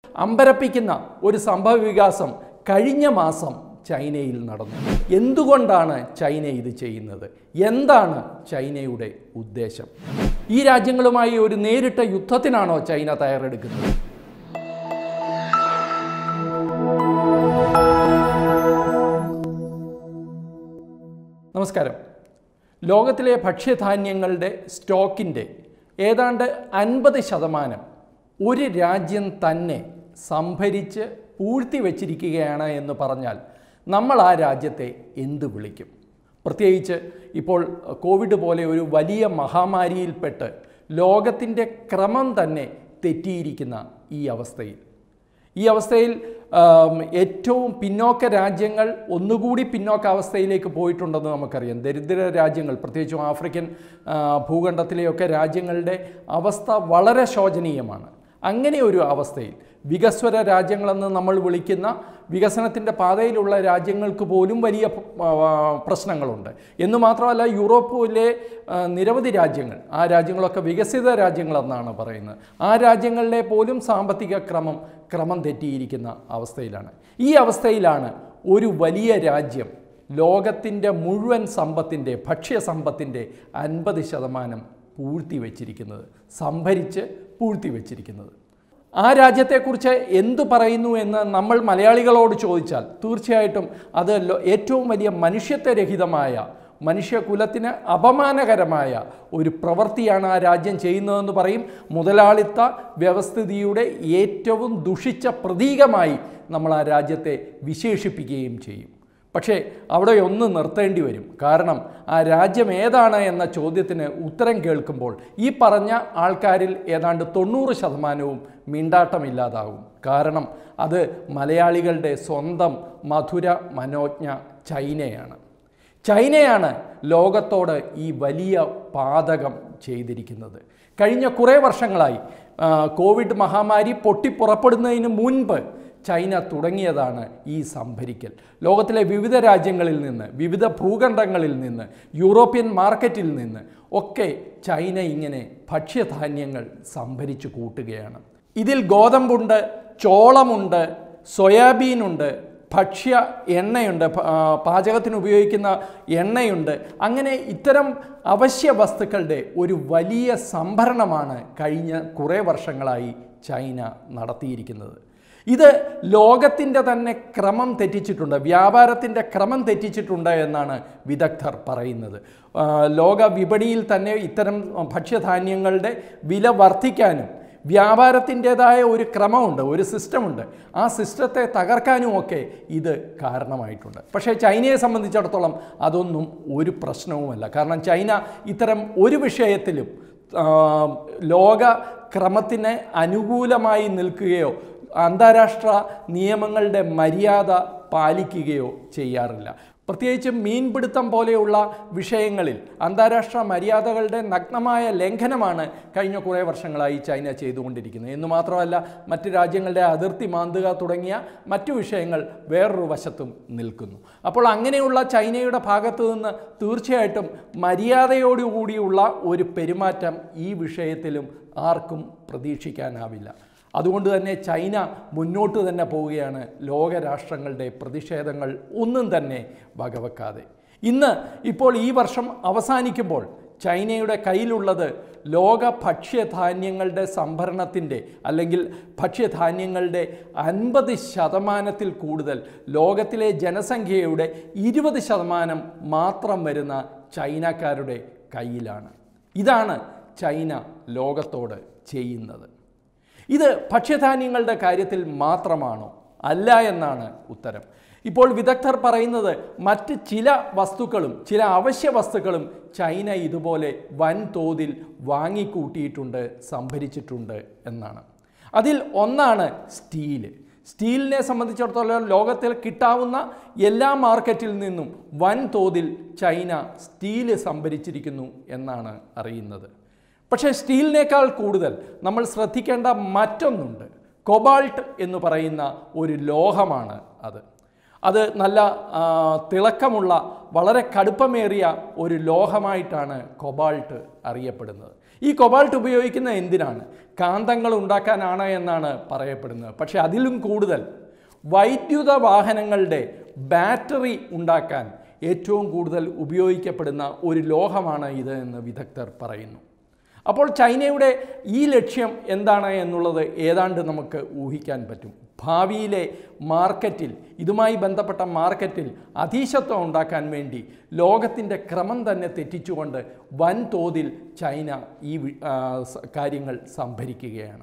അമ്പരപ്പിക്കുന്ന ഒരു സംഭവ വികാസം കഴിഞ്ഞ മാസം ചൈനയിൽ നടന്നു എന്തുകൊണ്ടാണ് ചൈന ഇത് ചെയ്യുന്നത് എന്താണ് ചൈനയുടെ ഉദ്ദേശം ഈ രാജ്യങ്ങളുമായി ഒരു നേരിട്ട യുദ്ധത്തിനാണോ ചൈന തയ്യാറെടുക്കുന്നത് നമസ്കാരം ലോകത്തിലെ ഭക്ഷ്യധാന്യങ്ങളുടെ സ്റ്റോക്കിൻ്റെ ഏതാണ്ട് അൻപത് ശതമാനം ഒരു രാജ്യം തന്നെ സംഭരിച്ച് പൂഴ്ത്തി വച്ചിരിക്കുകയാണ് എന്ന് പറഞ്ഞാൽ നമ്മൾ ആ രാജ്യത്തെ എന്ത് വിളിക്കും പ്രത്യേകിച്ച് ഇപ്പോൾ കോവിഡ് പോലെ ഒരു വലിയ മഹാമാരിയിൽപ്പെട്ട് ലോകത്തിൻ്റെ ക്രമം തന്നെ തെറ്റിയിരിക്കുന്ന ഈ അവസ്ഥയിൽ ഈ അവസ്ഥയിൽ ആം, ഏറ്റവും പിന്നോക്ക രാജ്യങ്ങൾ ഒന്നുകൂടി പിന്നോക്കാവസ്ഥയിലേക്ക് പോയിട്ടുണ്ടെന്ന് നമുക്കറിയാം ദരിദ്ര രാജ്യങ്ങൾ പ്രത്യേകിച്ചും ആഫ്രിക്കൻ ആ, ഭൂഖണ്ഡത്തിലെയൊക്കെ രാജ്യങ്ങളുടെ അവസ്ഥ വളരെ ശോചനീയമാണ് അങ്ങനെ ഒരു അവസ്ഥയിൽ വികസ്വര രാജ്യങ്ങളെന്ന് നമ്മൾ വിളിക്കുന്ന വികസനത്തിൻ്റെ പാതയിലുള്ള രാജ്യങ്ങൾക്ക് പോലും വലിയ ആ, പ്രശ്നങ്ങളുണ്ട് എന്ന് മാത്രമല്ല യൂറോപ്പിലെ ആ, നിരവധി രാജ്യങ്ങൾ ആ രാജ്യങ്ങളൊക്കെ വികസിത രാജ്യങ്ങളെന്നാണ് പറയുന്നത് ആ രാജ്യങ്ങളിലെ പോലും സാമ്പത്തിക ക്രമം ക്രമം തെറ്റിയിരിക്കുന്ന അവസ്ഥയിലാണ് ഈ അവസ്ഥയിലാണ് ഒരു വലിയ രാജ്യം ലോകത്തിൻ്റെ മുഴുവൻ സമ്പത്തിൻ്റെ ഭക്ഷ്യസമ്പത്തിൻ്റെ അൻപത് ശതമാനം പൂഴ്ത്തി വച്ചിരിക്കുന്നത് സംഭരിച്ച് പൂഴ്ത്തി വച്ചിരിക്കുന്നത് ആ രാജ്യത്തെക്കുറിച്ച് എന്തു പറയുന്നു എന്ന് നമ്മൾ മലയാളികളോട് ചോദിച്ചാൽ തീർച്ചയായിട്ടും അത് ലോ- ഏറ്റവും വലിയ മനുഷ്യത്വരഹിതമായ മനുഷ്യകുലത്തിന് അപമാനകരമായ ഒരു പ്രവൃത്തിയാണ് ആ രാജ്യം ചെയ്യുന്നതെന്ന് പറയും മുതലാളിത്ത വ്യവസ്ഥിതിയുടെ ഏറ്റവും ദുഷിച്ച പ്രതീകമായി നമ്മൾ ആ രാജ്യത്തെ വിശേഷിപ്പിക്കുകയും ചെയ്യും പക്ഷേ അവിടെ ഒന്ന് നിർത്തേണ്ടി വരും കാരണം ആ രാജ്യം ഏതാണ് എന്ന ചോദ്യത്തിന് ഉത്തരം കേൾക്കുമ്പോൾ ഈ പറഞ്ഞ ആൾക്കാരിൽ ഏതാണ്ട് തൊണ്ണൂറ് ശതമാനവും മിണ്ടാട്ടമില്ലാതാകും കാരണം അത് മലയാളികളുടെ സ്വന്തം മധുര മനോജ്ഞ ചൈനയാണ് ചൈനയാണ് ലോകത്തോട് ഈ വലിയ പാതകം ചെയ്തിരിക്കുന്നത് കഴിഞ്ഞ കുറേ വർഷങ്ങളായി ആ, കോവിഡ് മഹാമാരി പൊട്ടിപ്പുറപ്പെടുന്നതിന് മുൻപ് ചൈന തുടങ്ങിയതാണ് ഈ സംഭരിക്കൽ ലോകത്തിലെ വിവിധ രാജ്യങ്ങളിൽ നിന്ന് വിവിധ ഭൂഖണ്ഡങ്ങളിൽ നിന്ന് യൂറോപ്യൻ മാർക്കറ്റിൽ നിന്ന് ഒക്കെ ചൈന ഇങ്ങനെ ഭക്ഷ്യധാന്യങ്ങൾ സംഭരിച്ചു കൂട്ടുകയാണ് ഇതിൽ ഗോതമ്പുണ്ട് ചോളമുണ്ട് സോയാബീനുണ്ട് ഭക്ഷ്യ എണ്ണയുണ്ട് ഭ- ആ, പാചകത്തിന് ഉപയോഗിക്കുന്ന എണ്ണയുണ്ട് അങ്ങനെ ഇത്തരം അവശ്യ വസ്തുക്കളുടെ ഒരു വലിയ സംഭരണമാണ് കഴിഞ്ഞ കുറേ വർഷങ്ങളായി ചൈന നടത്തിയിരിക്കുന്നത് ഇത് ലോകത്തിൻ്റെ തന്നെ ക്രമം തെറ്റിച്ചിട്ടുണ്ട് വ്യാപാരത്തിൻ്റെ ക്രമം തെറ്റിച്ചിട്ടുണ്ട് എന്നാണ് വിദഗ്ധർ പറയുന്നത് ആ, ലോക വിപണിയിൽ തന്നെ ഇത്തരം ഭക്ഷ്യധാന്യങ്ങളുടെ വില വർദ്ധിക്കാനും വ്യാപാരത്തിൻ്റെതായ ഒരു ക്രമമുണ്ട് ഒരു സിസ്റ്റമുണ്ട് ആ സിസ്റ്റത്തെ തകർക്കാനുമൊക്കെ ഇത് കാരണമായിട്ടുണ്ട് പക്ഷേ ചൈനയെ സംബന്ധിച്ചിടത്തോളം അതൊന്നും ഒരു പ്രശ്നവുമല്ല കാരണം ചൈന ഇത്തരം ഒരു വിഷയത്തിലും ആ, ലോക ക്രമത്തിന് അനുകൂലമായി നിൽക്കുകയോ അന്താരാഷ്ട്ര നിയമങ്ങളുടെ മര്യാദ പാലിക്കുകയോ ചെയ്യാറില്ല പ്രത്യേകിച്ച് മീൻപിടുത്തം പോലെയുള്ള വിഷയങ്ങളിൽ അന്താരാഷ്ട്ര മര്യാദകളുടെ നഗ്നമായ ലംഘനമാണ് കഴിഞ്ഞ കുറേ വർഷങ്ങളായി ചൈന ചെയ്തുകൊണ്ടിരിക്കുന്നത് എന്ന് മാത്രമല്ല മറ്റ് രാജ്യങ്ങളുടെ അതിർത്തി മാന്തുക തുടങ്ങിയ മറ്റു വിഷയങ്ങൾ വേറൊരു വശത്തും നിൽക്കുന്നു അപ്പോൾ അങ്ങനെയുള്ള ചൈനയുടെ ഭാഗത്തു നിന്ന് തീർച്ചയായിട്ടും മര്യാദയോടുകൂടിയുള്ള ഒരു പെരുമാറ്റം ഈ വിഷയത്തിലും ആർക്കും പ്രതീക്ഷിക്കാനാവില്ല അതുകൊണ്ട് തന്നെ ചൈന മുന്നോട്ട് തന്നെ പോവുകയാണ് ലോകരാഷ്ട്രങ്ങളുടെ പ്രതിഷേധങ്ങൾ ഒന്നും തന്നെ വകവെക്കാതെ ഇന്ന് ഇപ്പോൾ ഈ വർഷം അവസാനിക്കുമ്പോൾ ചൈനയുടെ കയ്യിലുള്ളത് ലോക ഭക്ഷ്യധാന്യങ്ങളുടെ സംഭരണത്തിൻ്റെ അല്ലെങ്കിൽ ഭക്ഷ്യധാന്യങ്ങളുടെ അൻപത് ശതമാനത്തിൽ കൂടുതൽ ലോകത്തിലെ ജനസംഖ്യയുടെ ഇരുപത് ശതമാനം മാത്രം വരുന്ന ചൈനക്കാരുടെ കയ്യിലാണ് ഇതാണ് ചൈന ലോകത്തോട് ചെയ്യുന്നത് ഇത് ഭക്ഷ്യധാന്യങ്ങളുടെ കാര്യത്തിൽ മാത്രമാണോ അല്ല എന്നാണ് ഉത്തരം ഇപ്പോൾ വിദഗ്ധർ പറയുന്നത് മറ്റ് ചില വസ്തുക്കളും ചില അവശ്യ വസ്തുക്കളും ചൈന ഇതുപോലെ വൻതോതിൽ വാങ്ങിക്കൂട്ടിയിട്ടുണ്ട് സംഭരിച്ചിട്ടുണ്ട് എന്നാണ് അതിൽ ഒന്നാണ് സ്റ്റീല് സ്റ്റീലിനെ സംബന്ധിച്ചിടത്തോളം ലോകത്തിൽ കിട്ടാവുന്ന എല്ലാ മാർക്കറ്റിൽ നിന്നും വൻതോതിൽ ചൈന സ്റ്റീല് സംഭരിച്ചിരിക്കുന്നു എന്നാണ് അറിയുന്നത് പക്ഷേ സ്റ്റീലിനേക്കാൾ കൂടുതൽ നമ്മൾ ശ്രദ്ധിക്കേണ്ട മറ്റൊന്നുണ്ട് കൊബാൾട്ട് എന്ന് പറയുന്ന ഒരു ലോഹമാണ് അത് അത് നല്ല ആ, തിളക്കമുള്ള വളരെ കടുപ്പമേറിയ ഒരു ലോഹമായിട്ടാണ് കൊബാൾട്ട് അറിയപ്പെടുന്നത് ഈ കൊബാൾട്ട് ഉപയോഗിക്കുന്ന എന്തിനാണ് കാന്തങ്ങൾ ഉണ്ടാക്കാനാണ് എന്നാണ് പറയപ്പെടുന്നത് പക്ഷേ അതിലും കൂടുതൽ വൈദ്യുത വാഹനങ്ങളുടെ ബാറ്ററി ഉണ്ടാക്കാൻ ഏറ്റവും കൂടുതൽ ഉപയോഗിക്കപ്പെടുന്ന ഒരു ലോഹമാണ് ഇത് എന്ന് വിദഗ്ധർ പറയുന്നു അപ്പോൾ ചൈനയുടെ ഈ ലക്ഷ്യം എന്താണ് എന്നുള്ളത് ഏതാണ്ട് നമുക്ക് ഊഹിക്കാൻ പറ്റും ഭാവിയിലെ മാർക്കറ്റിൽ ഇതുമായി ബന്ധപ്പെട്ട മാർക്കറ്റിൽ അധീശത്വം ഉണ്ടാക്കാൻ വേണ്ടി ലോകത്തിൻ്റെ ക്രമം തന്നെ തെറ്റിച്ചുകൊണ്ട് വൻതോതിൽ ചൈന ഈ വി- ആ, സ- കാര്യങ്ങൾ സംഭരിക്കുകയാണ്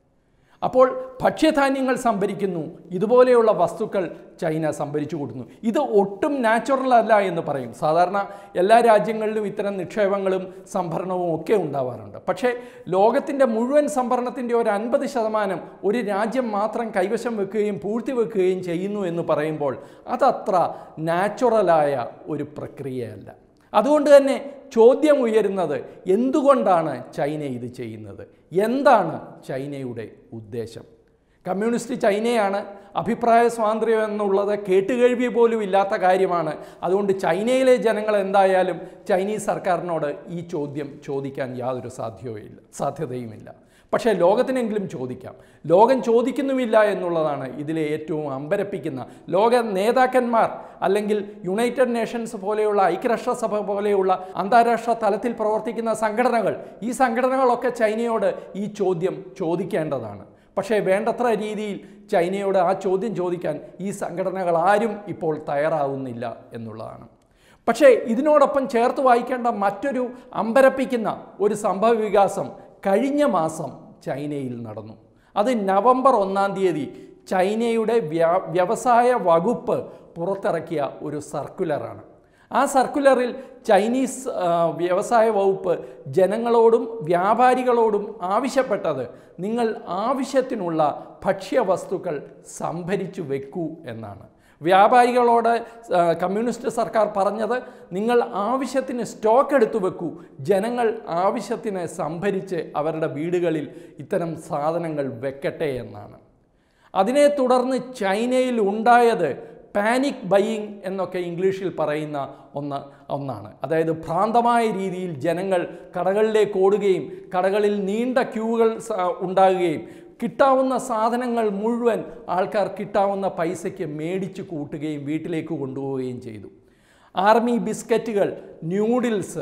അപ്പോൾ ഭക്ഷ്യധാന്യങ്ങൾ സംഭരിക്കുന്നു ഇതുപോലെയുള്ള വസ്തുക്കൾ ചൈന സംഭരിച്ചു കൊടുക്കുന്നു ഇത് ഒട്ടും നാച്ചുറൽ അല്ല എന്ന് പറയും സാധാരണ എല്ലാ രാജ്യങ്ങളിലും ഇത്തരം നിക്ഷേപങ്ങളും സംഭരണവും ഒക്കെ ഉണ്ടാവാറുണ്ട് പക്ഷേ ലോകത്തിൻ്റെ മുഴുവൻ സംഭരണത്തിൻ്റെ ഒരു അൻപത് ശതമാനം ഒരു രാജ്യം മാത്രം കൈവശം വെക്കുകയും പൂഴ്ത്തി വെക്കുകയും ചെയ്യുന്നു എന്ന് പറയുമ്പോൾ അതത്ര നാച്ചുറലായ ഒരു പ്രക്രിയയല്ല അതുകൊണ്ട് തന്നെ ചോദ്യം ഉയരുന്നത് എന്തുകൊണ്ടാണ് ചൈന ഇത് ചെയ്യുന്നത് എന്താണ് ചൈനയുടെ ഉദ്ദേശം കമ്മ്യൂണിസ്റ്റ് ചൈനയാണ് അഭിപ്രായ സ്വാതന്ത്ര്യം എന്നുള്ളത് കേട്ടുകേഴ്വി പോലും ഇല്ലാത്ത കാര്യമാണ് അതുകൊണ്ട് ചൈനയിലെ ജനങ്ങൾ എന്തായാലും ചൈനീസ് സർക്കാരിനോട് ഈ ചോദ്യം ചോദിക്കാൻ യാതൊരു സാധ്യതയുമില്ല സാധ്യതയുമില്ല പക്ഷേ ലോകത്തിനെങ്കിലും ചോദിക്കാം ലോകം ചോദിക്കുന്നുമില്ല എന്നുള്ളതാണ് ഇതിലെ ഏറ്റവും അമ്പരപ്പിക്കുന്ന ലോക നേതാക്കന്മാർ അല്ലെങ്കിൽ യുണൈറ്റഡ് നേഷൻസ് പോലെയുള്ള ഐക്യരാഷ്ട്രസഭ പോലെയുള്ള അന്താരാഷ്ട്ര തലത്തിൽ പ്രവർത്തിക്കുന്ന സംഘടനകൾ ഈ സംഘടനകളൊക്കെ ചൈനയോട് ഈ ചോദ്യം ചോദിക്കേണ്ടതാണ് പക്ഷേ വേണ്ടത്ര രീതിയിൽ ചൈനയോട് ആ ചോദ്യം ചോദിക്കാൻ ഈ സംഘടനകൾ ആരും ഇപ്പോൾ തയ്യാറാവുന്നില്ല എന്നുള്ളതാണ് പക്ഷേ ഇതിനോടൊപ്പം ചേർത്ത് വായിക്കേണ്ട മറ്റൊരു അമ്പരപ്പിക്കുന്ന ഒരു സംഭവ വികാസം കഴിഞ്ഞ മാസം ചൈനയിൽ നടന്നു അത് നവംബർ ഒന്നാം തീയതി ചൈനയുടെ വ്യ- വ്യവസായ വകുപ്പ് പുറത്തിറക്കിയ ഒരു സർക്കുലറാണ് ആ സർക്കുലറിൽ ചൈനീസ് ആ, വ്യവസായ വകുപ്പ് ജനങ്ങളോടും വ്യാപാരികളോടും ആവശ്യപ്പെട്ടത് നിങ്ങൾ ആവശ്യത്തിനുള്ള ഭക്ഷ്യവസ്തുക്കൾ സംഭരിച്ചു വെക്കൂ എന്നാണ് വ്യാപാരികളോട് ആ, കമ്മ്യൂണിസ്റ്റ് സർക്കാർ പറഞ്ഞത് നിങ്ങൾ ആവശ്യത്തിന് സ്റ്റോക്ക് എടുത്തു വെക്കൂ ജനങ്ങൾ ആവശ്യത്തിന് സംഭരിച്ച് അവരുടെ വീടുകളിൽ ഇത്തരം സാധനങ്ങൾ വെക്കട്ടെ എന്നാണ് അതിനെ തുടർന്ന് ചൈനയിൽ ഉണ്ടായത് പാനിക് ബൈയിങ് എന്നൊക്കെ ഇംഗ്ലീഷിൽ പറയുന്ന ഒന്ന് ഒന്നാണ് അതായത് ഭ്രാന്തമായ രീതിയിൽ ജനങ്ങൾ കടകളിലേക്ക് ഓടുകയും കടകളിൽ നീണ്ട ക്യൂകൾ സ- ഉണ്ടാകുകയും കിട്ടാവുന്ന സാധനങ്ങൾ മുഴുവൻ ആൾക്കാർ കിട്ടാവുന്ന പൈസയ്ക്ക് മേടിച്ച് കൂട്ടുകയും വീട്ടിലേക്ക് കൊണ്ടുപോവുകയും ചെയ്തു ആർമി ബിസ്ക്കറ്റുകൾ ന്യൂഡിൽസ്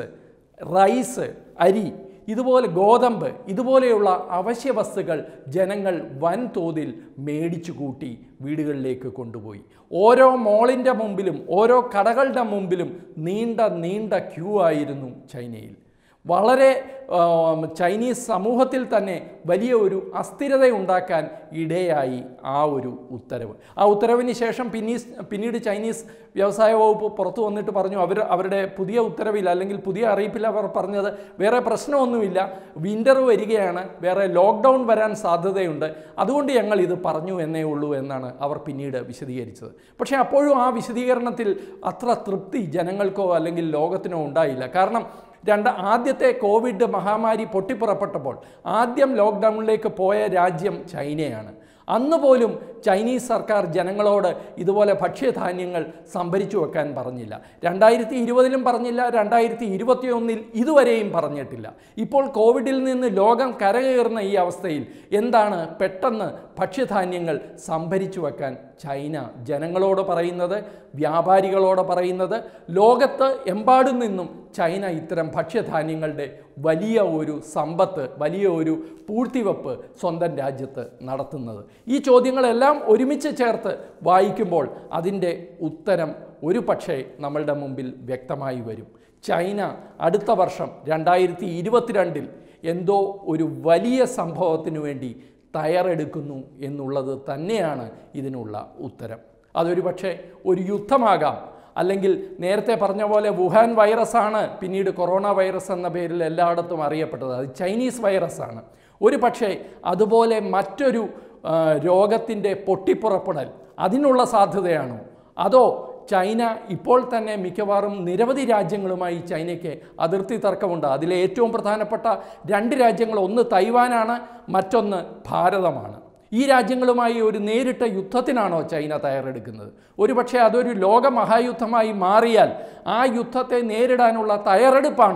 റൈസ് അരി ഇതുപോലെ ഗോതമ്പ് ഇതുപോലെയുള്ള അവശ്യ വസ്തുക്കൾ ജനങ്ങൾ വൻതോതിൽ മേടിച്ചു കൂട്ടി വീടുകളിലേക്ക് കൊണ്ടുപോയി ഓരോ മോളിൻ്റെ മുമ്പിലും ഓരോ കടകളുടെ മുമ്പിലും നീണ്ട നീണ്ട ക്യൂ ആയിരുന്നു ചൈനയിൽ വളരെ ആ, ചൈനീസ് സമൂഹത്തിൽ തന്നെ വലിയ ഒരു അസ്ഥിരത ഉണ്ടാക്കാൻ ഇടയായി ആ ഒരു ഉത്തരവ് ആ ഉത്തരവിന് ശേഷം പിന്നീസ് പിന്നീട് ചൈനീസ് വ്യവസായ വകുപ്പ് പുറത്തു വന്നിട്ട് പറഞ്ഞു അവർ അവരുടെ പുതിയ ഉത്തരവിൽ അല്ലെങ്കിൽ പുതിയ അറിയിപ്പിൽ അവർ പറഞ്ഞത് വേറെ പ്രശ്നമൊന്നുമില്ല വിൻ്റർ വരികയാണ് വേറെ ലോക്ക്ഡൗൺ വരാൻ സാധ്യതയുണ്ട് അതുകൊണ്ട് ഞങ്ങൾ ഇത് പറഞ്ഞു എന്നേ ഉള്ളൂ എന്നാണ് അവർ പിന്നീട് വിശദീകരിച്ചത് പക്ഷേ അപ്പോഴും ആ വിശദീകരണത്തിൽ അത്ര തൃപ്തി ജനങ്ങൾക്കോ അല്ലെങ്കിൽ ലോകത്തിനോ ഉണ്ടായില്ല കാരണം രണ്ട് ആദ്യത്തെ കോവിഡ് മഹാമാരി പൊട്ടിപ്പുറപ്പെട്ടപ്പോൾ ആദ്യം ലോക്ക്ഡൗണിലേക്ക് പോയ രാജ്യം ചൈനയാണ് അന്ന് പോലും ചൈനീസ് സർക്കാർ ജനങ്ങളോട് ഇതുപോലെ ഭക്ഷ്യധാന്യങ്ങൾ സംഭരിച്ചു വെക്കാൻ പറഞ്ഞില്ല രണ്ടായിരത്തി ഇരുപതിലും പറഞ്ഞില്ല രണ്ടായിരത്തി ഇരുപത്തിയൊന്നിൽ ഇതുവരെയും പറഞ്ഞിട്ടില്ല ഇപ്പോൾ കോവിഡിൽ നിന്ന് ലോകം കരകയറുന്ന ഈ അവസ്ഥയിൽ എന്താണ് പെട്ടെന്ന് ഭക്ഷ്യധാന്യങ്ങൾ സംഭരിച്ചു വെക്കാൻ ചൈന ജനങ്ങളോട് പറയുന്നത് വ്യാപാരികളോട് പറയുന്നത് ലോകത്ത് എമ്പാടും നിന്നും ചൈന ഇത്തരം ഭക്ഷ്യധാന്യങ്ങളുടെ വലിയ ഒരു സമ്പത്ത് വലിയ ഒരു പൂഴ്ത്തിവെപ്പ് സ്വന്തം രാജ്യത്ത് നടത്തുന്നത് ഈ ചോദ്യങ്ങളെല്ലാം ഒരുമിച്ച് ചേർത്ത് വായിക്കുമ്പോൾ അതിൻ്റെ ഉത്തരം ഒരു പക്ഷേ നമ്മളുടെ മുമ്പിൽ വ്യക്തമായി വരും ചൈന അടുത്ത വർഷം രണ്ടായിരത്തി ഇരുപത്തിരണ്ടിൽ എന്തോ ഒരു വലിയ സംഭവത്തിനു വേണ്ടി തയ്യാറെടുക്കുന്നു എന്നുള്ളത് തന്നെയാണ് ഇതിനുള്ള ഉത്തരം അതൊരു പക്ഷേ ഒരു യുദ്ധമാകാം അല്ലെങ്കിൽ നേരത്തെ പറഞ്ഞ പോലെ വുഹാൻ വൈറസാണ് പിന്നീട് കൊറോണ വൈറസ് എന്ന പേരിൽ എല്ലായിടത്തും അറിയപ്പെട്ടത് അത് ചൈനീസ് വൈറസാണ് ഒരു പക്ഷേ അതുപോലെ മറ്റൊരു രോഗത്തിൻ്റെ പൊട്ടിപ്പുറപ്പെടൽ അതിനുള്ള സാധ്യതയാണോ അതോ ചൈന ഇപ്പോൾ തന്നെ മിക്കവാറും നിരവധി രാജ്യങ്ങളുമായി ചൈനയ്ക്ക് അതിർത്തി തർക്കമുണ്ട് അതിലെ ഏറ്റവും പ്രധാനപ്പെട്ട രണ്ട് രാജ്യങ്ങൾ ഒന്ന് തൈവാനാണ് മറ്റൊന്ന് ഭാരതമാണ് ഈ രാജ്യങ്ങളുമായി ഒരു നേരിട്ട യുദ്ധത്തിനാണോ ചൈന തയ്യാറെടുക്കുന്നത് ഒരുപക്ഷെ അതൊരു ലോക മഹായുദ്ധമായി മാറിയാൽ ആ യുദ്ധത്തെ നേരിടാനുള്ള തയ്യാറെടുപ്പാണോ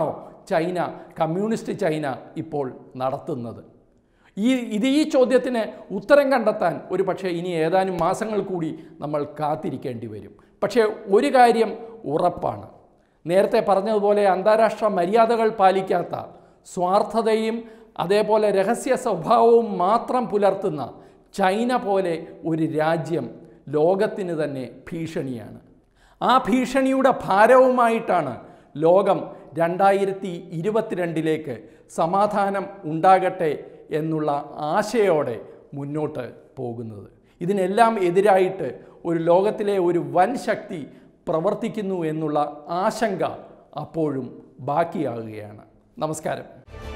ചൈന കമ്മ്യൂണിസ്റ്റ് ചൈന ഇപ്പോൾ നടത്തുന്നത് ഈ ഇത് ഈ ചോദ്യത്തിന് ഉത്തരം കണ്ടെത്താൻ ഒരു പക്ഷേ ഇനി ഏതാനും മാസങ്ങൾ കൂടി നമ്മൾ കാത്തിരിക്കേണ്ടി വരും പക്ഷേ ഒരു കാര്യം ഉറപ്പാണ് നേരത്തെ പറഞ്ഞതുപോലെ അന്താരാഷ്ട്ര മര്യാദകൾ പാലിക്കാത്ത സ്വാർത്ഥതയും അതേപോലെ രഹസ്യ സ്വഭാവവും മാത്രം പുലർത്തുന്ന ചൈന പോലെ ഒരു രാജ്യം ലോകത്തിന് തന്നെ ഭീഷണിയാണ് ആ ഭീഷണിയുടെ ഭാരവുമായിട്ടാണ് ലോകം രണ്ടായിരത്തി ഇരുപത്തിരണ്ടിലേക്ക് സമാധാനം ഉണ്ടാകട്ടെ എന്നുള്ള ആശയോടെ മുന്നോട്ട് പോകുന്നത് ഇതിനെല്ലാം എതിരായിട്ട് ഒരു ലോകത്തിലെ ഒരു വൻ ശക്തി പ്രവർത്തിക്കുന്നു എന്നുള്ള ആശങ്ക അപ്പോഴും ബാക്കിയാകുകയാണ് നമസ്കാരം